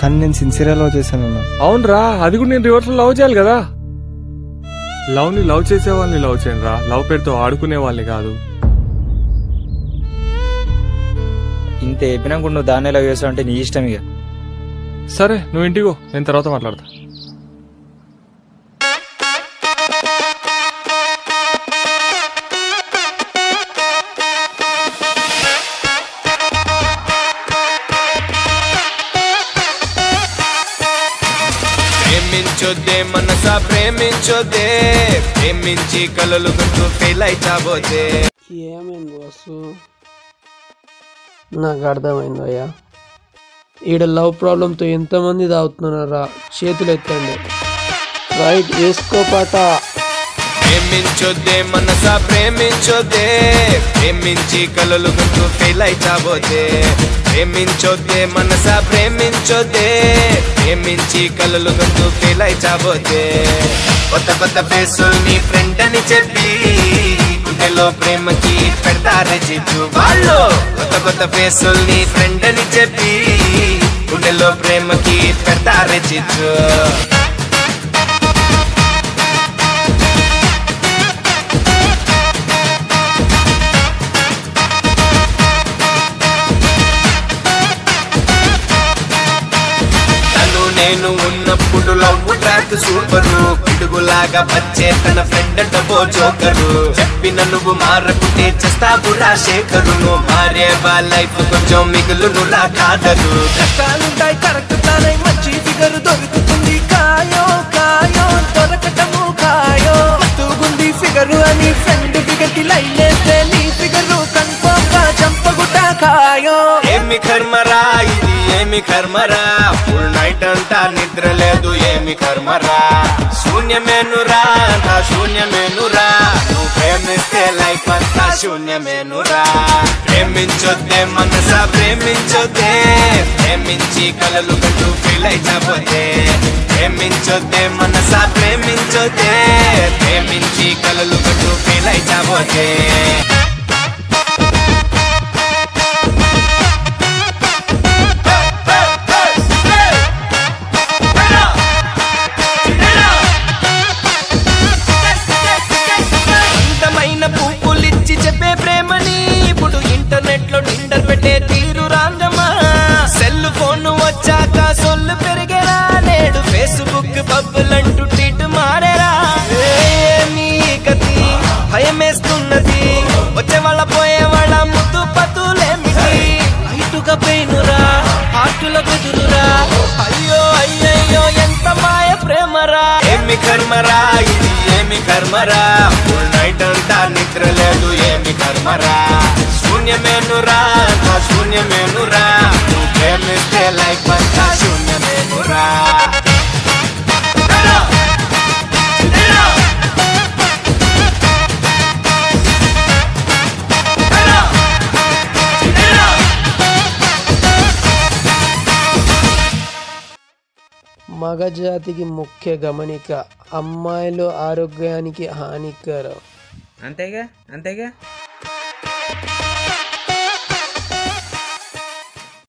కానీ నేను సిన్సియర్గా లవ్ చేశాను అన్న అవునరా అది కూడా నేను రివర్స్ లవ్ చేయాలి కదా లవ్ ని లవ్ చేసే వాళ్ళని లవ్ చేయండి రా లవ్ పేరుతో ఆడుకునే వాళ్ళని కాదు ఇంత చెప్పినాక నువ్వు దాన్ని లవ్ చేస్తావు అంటే నీ ఇష్టం ఇక సరే నువ్వు ఇంటికో నేను తర్వాత మాట్లాడతా ప్రేమించొద్దే మనసా ప్రేమించొద్దే ప్రేమించి కలలు గుర్తు ఫెయిల్ అయితాబోతే ఏమైంది బాసు నాకు అర్థమైంది అయ్యా ఈడ లవ్ ప్రాబ్లంతో ఎంతమంది తాగుతున్నారా చేతులు ఎత్తండి రైట్ వేసుకోపాట ప్రేమించొద్దే మనసా ప్రేమించొద్దే ప్రేమించి కలలు గుర్తు ఫెయిల్ అయితాబోతే ప్రేమించొద్దే మనసా ప్రేమించొద్దే ప్రేమించి కలలు గుర్తు ఫెయిల్ అయితాబోతే కొత్త కొత్త ఫేసులు నీ ఫ్రెండ్ అని చెప్పి గుండెలో ప్రేమకి పెడతారే చిచ్చు వాళ్ళు కొత్త కొత్త ఫేసులు నీ ఫ్రెండ్ అని చెప్పి గుండెలో ప్రేమకి పెడతారే చిచ్చు తను నేను ఉన్నప్పుడు లవ్ ట్రాక్ సూపరు పిడుగులాగా వచ్చే తన ఫ్రెండ్ డబ్బో జోకరు చెప్పిన నువ్వు మారకుంటే చేస్తావు రాశేఖరు నువ్వు మారే బా లైఫ్ కొంచెం మిగులును రా కాదరు కష్టాలుంటాయి కరెక్ట్ తానై మంచి ఫిగర్ దొరుకుతుంది కాయో కాయో దొరకటము కాయో మస్తుగుంది ఫిగరు అని ఫ్రెండ్ ఫిగర్ కి లైన్ వేస్తే నీ ఫిగరు కన్ఫర్మ్ గా చంపగుట కాయో ఏమి కర్మరా ఇది ఏమి కర్మరా ఫుల్ నైట్ అంతా నిద్ర లేదు ఏమి కర్మరా శూన్యమేనురా నా శూన్యమేనురా నువ్వు ప్రేమిస్తే లైఫ్ అంతా శూన్యమేనురా ప్రేమించొద్దే మనసా ప్రేమించొద్దే ప్రేమించి కలలు గట్టు ఫీల్ అయిపోతే ప్రేమించొద్దే మనసా ప్రేమించొద్దే ప్రేమించి కలలు గట్టు ఫీల్ అయిపోతే అందమైన పువ్వులిచ్చి చెప్పే ప్రేమని ఇప్పుడు ఇంటర్నెట్ లో నిండర్ పెట్టే తీరు రాంగమా సెల్ ఫోన్ వచ్చాక సొల్లు పెరిగేరా నేడు ఫేస్బుక్ పబ్బులంటూ ట్వీట్ మారేరా ఏమీ గతి భయమేస్తున్నది వచ్చే వాళ్ళ పోయే వాళ్ళ ముద్దు పతులేమిటి ఇటుక పెయినురా హార్టుల బెదురురా అయ్యో అయ్యయ్యో ఎంత మాయ ప్రేమరా ఏమి కర్మరా ఇది ఏమి కర్మరా ఫుల్ నైట్ అంతా నిద్ర లేదు ఏమి కర్మరా శూన్యమేనురా నా శూన్యమేనురా నువ్వు ప్రేమిస్తే లైఫ్ అంతా శూన్యమేనురా మగ జాతికి ముఖ్య గమనిక అమ్మాయిలు ఆరోగ్యానికి హానికరం అంతేగా అంతేగా